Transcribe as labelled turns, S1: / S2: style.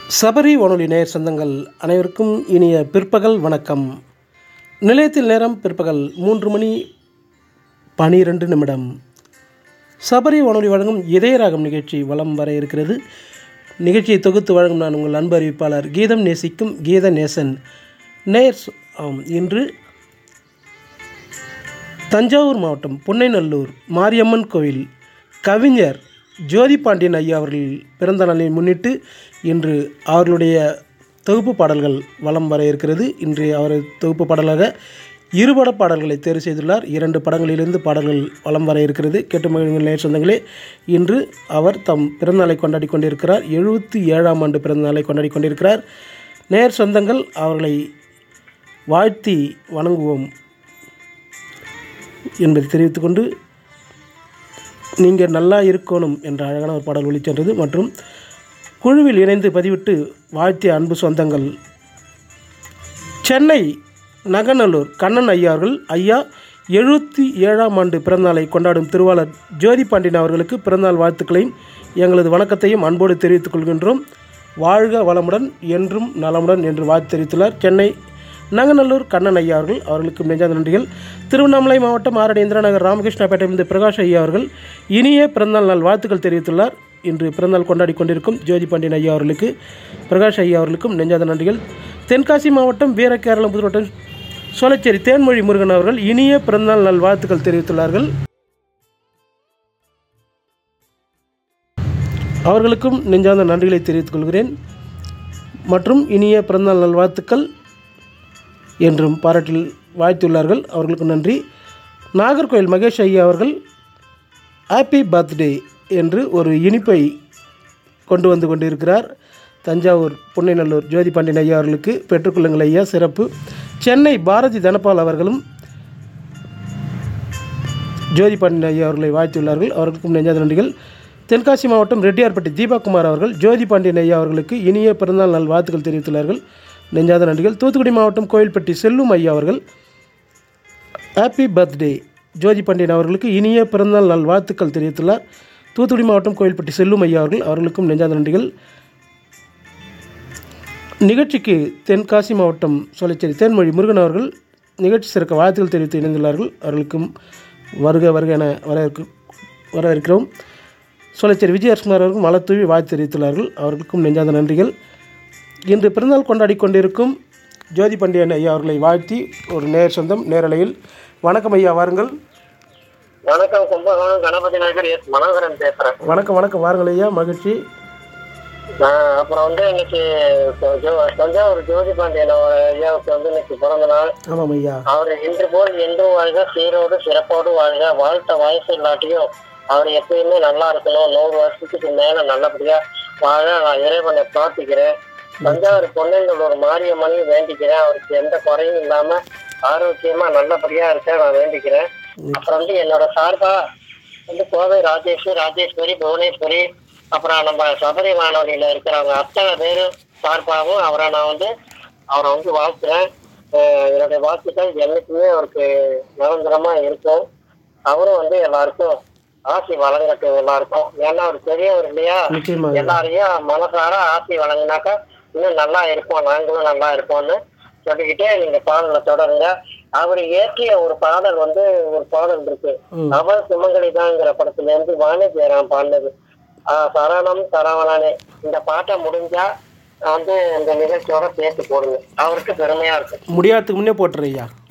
S1: சபரி வானொலி நேயர் சொந்தங்கள் அனைவருக்கும் இனிய பிற்பகல் வணக்கம் நிலையத்தில் நேரம் பிற்பகல் மூன்று மணி பனிரெண்டு நிமிடம் சபரி வானொலி வழங்கும் இதயராகம் நிகழ்ச்சி வலம் வர இருக்கிறது நிகழ்ச்சியை தொகுத்து வழங்கும் நான் உங்கள் அன்பு அறிவிப்பாளர் கீதம் நேசிக்கும் கீத நேசன் நேயர் சொ- ஆம், இன்று தஞ்சாவூர் மாவட்டம் புன்னைநல்லூர் மாரியம்மன் கோவில் கவிஞர் ஜோதி பாண்டியன் ஐயா அவர்கள் பிறந்த நாளை முன்னிட்டு இன்று அவர்களுடைய தொகுப்பு பாடல்கள் வலம் வர இருக்கிறது இன்று அவர் தொகுப்பு பாடலாக இருபட பாடல்களை தேர்வு செய்துள்ளார் இரண்டு படங்களிலிருந்து பாடல்கள் வலம் வர இருக்கிறது கேட்டு மகிழுங்கள் நேர் சொந்தங்களே இன்று அவர் தம் பிறந்தநாளை கொண்டாடி கொண்டிருக்கிறார் எழுபத்தி ஏழாம் ஆண்டு பிறந்தநாளை கொண்டாடி கொண்டிருக்கிறார் நேர் சொந்தங்கள் அவர்களை வாழ்த்தி வணங்குவோம் என்பதை தெரிவித்துக்கொண்டு நீங்கள் நல்லா இருக்கணும் என்ற அழகான ஒரு பாடல் ஒளிச்சென்றது மற்றும் குழுவில் இணைந்து பதிவிட்டு வாழ்த்திய அன்பு சொந்தங்கள் சென்னை நகநல்லூர் கண்ணன் ஐயா அவர்கள் ஐயா எழுபத்தி ஏழாம் ஆண்டு பிறந்தநாளை கொண்டாடும் திருவாளர் ஜோதி பாண்டியன் அவர்களுக்கு பிறந்தநாள் வாழ்த்துக்களையும் எங்களது வணக்கத்தையும் அன்போடு தெரிவித்துக் கொள்கின்றோம் வாழ்க வளமுடன் என்றும் நலமுடன் என்று வாழ்த்து தெரிவித்துள்ளார் சென்னை நங்கநல்லூர் கண்ணன் ஐயா அவர்கள் அவர்களுக்கு நெஞ்சாத நன்றிகள் திருவண்ணாமலை மாவட்டம் ஆரடி இந்திரநகர் ராமகிருஷ்ணப்பேட்டையிலிருந்து பிரகாஷ் ஐயா அவர்கள் இனிய பிறந்தநாள் நாள் வாழ்த்துக்கள் தெரிவித்துள்ளார் இன்று பிறந்தநாள் கொண்டாடி கொண்டிருக்கும் ஜோதி பாண்டியன் ஐயா அவர்களுக்கு பிரகாஷ் ஐயா அவர்களுக்கும் நெஞ்சாத நன்றிகள் தென்காசி மாவட்டம் வீரகேரளம் புதுவட்டம் சோலைச்சேரி தேன்மொழி முருகன் அவர்கள் இனிய பிறந்தநாள் நல் வாழ்த்துக்கள் தெரிவித்துள்ளார்கள் அவர்களுக்கும் நெஞ்சார்ந்த நன்றிகளை தெரிவித்துக் கொள்கிறேன் மற்றும் இனிய பிறந்தநாள் நல்வாழ்த்துக்கள் என்றும் பாராட்டில் வாழ்த்தியுள்ளார்கள் அவர்களுக்கு நன்றி நாகர்கோயில் மகேஷ் ஐயா அவர்கள் ஹாப்பி பர்த்டே என்று ஒரு இனிப்பை கொண்டு வந்து கொண்டிருக்கிறார் தஞ்சாவூர் புன்னைநல்லூர் ஜோதி பாண்டியன் ஐயா அவர்களுக்கு பெற்றுக்கொள்ளுங்கள் ஐயா சிறப்பு சென்னை பாரதி தனபால் அவர்களும் ஜோதி பாண்டியன் ஐயா அவர்களை வாழ்த்தியுள்ளார்கள் அவர்களுக்கும் நெஞ்சாத நன்றிகள் தென்காசி மாவட்டம் ரெட்டியார்பட்டி தீபாகுமார் அவர்கள் ஜோதி பாண்டியன் ஐயா அவர்களுக்கு இனிய பிறந்தநாள் நல் வாழ்த்துக்கள் தெரிவித்துள்ளார்கள் நெஞ்சாத நன்றிகள் தூத்துக்குடி மாவட்டம் கோயில்பட்டி செல்லும் ஐயா அவர்கள் ஹாப்பி பர்த்டே ஜோதி பாண்டியன் அவர்களுக்கு இனிய பிறந்தநாள் நல் வாழ்த்துக்கள் தெரிவித்துள்ளார் தூத்துக்குடி மாவட்டம் கோயில்பட்டி செல்லும் ஐயா அவர்கள் அவர்களுக்கும் நெஞ்சாத நன்றிகள் நிகழ்ச்சிக்கு தென்காசி மாவட்டம் சோலைச்சேரி தேன்மொழி முருகன் அவர்கள் நிகழ்ச்சி சிறக்க வாழ்த்துக்கள் தெரிவித்து இணைந்துள்ளார்கள் அவர்களுக்கும் வருக வருக என வரவேற்கு வரவேற்கிறோம் சோலைச்சேரி விஜயகுமார் அவர்கள் மலர் தூவி வாழ்த்து தெரிவித்துள்ளார்கள் அவர்களுக்கும் நெஞ்சாத நன்றிகள் இன்று பிறந்தநாள் கொண்டாடி கொண்டிருக்கும் ஜோதி பாண்டியன் ஐயா அவர்களை வாழ்த்தி ஒரு நேர் சொந்தம் நேரலையில் வணக்கம் ஐயா வாருங்கள்
S2: வணக்கம் கும்பகோணம் கணபதி நகர் எஸ் மனோகரன் பேசுறேன்
S1: வணக்கம் வணக்கம் வாருங்கள் ஐயா மகிழ்ச்சி
S2: நான் அப்புறம் வந்து இன்னைக்கு ஜோ- தஞ்சாவூர் ஜோதி பாண்டியன் அவர் ஐயாவுக்கு வந்து இன்னைக்கு பிறந்த நாள்
S1: ஆமாம் ஐயா
S2: அவர் இன்று போல் என்றும் வாழ்க சீரோடு சிறப்போடு வாழ்க வாழ்த்த வயசு இல்லாட்டியும் அவர் எப்பயுமே நல்லா இருக்கணும் நூறு வருஷத்துக்கு மேல நல்லபடியா வாழ நான் இறைவனை பிரார்த்திக்கிறேன் தஞ்சாவூர் பொன்னந்தூர் மாரியம்மனையும் வேண்டிக்கிறேன் அவருக்கு எந்த குறையும் இல்லாம ஆரோக்கியமா நல்லபடியா இருக்க நான் வேண்டிக்கிறேன் அப்புறம் வந்து என்னோட சார்பா வந்து கோவை ராஜேஷ் ராஜேஸ்வரி புவனேஸ்வரி அப்புறம் நம்ம சபரி வானொலியில இருக்கிறவங்க அத்தனை பேரும் சார்பாகவும் அவரை நான் வந்து அவரை வந்து வாழ்த்துறேன் அஹ் என்னுடைய வாழ்த்துக்கள் என்னைக்குமே அவருக்கு நிரந்தரமா இருக்கும் அவரும் வந்து எல்லாருக்கும் ஆசி வழங்கட்டும் எல்லாருக்கும் ஏன்னா அவர் பெரியவர் இல்லையா
S1: நிச்சயமாக
S2: எல்லாரையும் மனசார ஆசி வழங்கினாக்கா இன்னும் நல்லா இருப்போம் நாங்களும் நல்லா இருப்போம்னு சொல்லிக்கிட்டே நீங்க பாடல தொடருங்க அவர் இயற்றிய ஒரு பாடல் வந்து ஒரு பாடல் இருக்கு
S1: ம்.
S2: அவள் சுமங்கலிதாங்கிற படத்துல இருந்து வாணி ஜெயராம் பாடினது ஆஹ் சரணம் சரவணனே இந்த பாட்டை முடிஞ்சா வந்து இந்த நிகழ்ச்சியோட சேர்த்து போடுங்க அவருக்கு பெருமையா இருக்கு
S1: முடியாததுக்கு முன்னே போட்டுரு ஐயா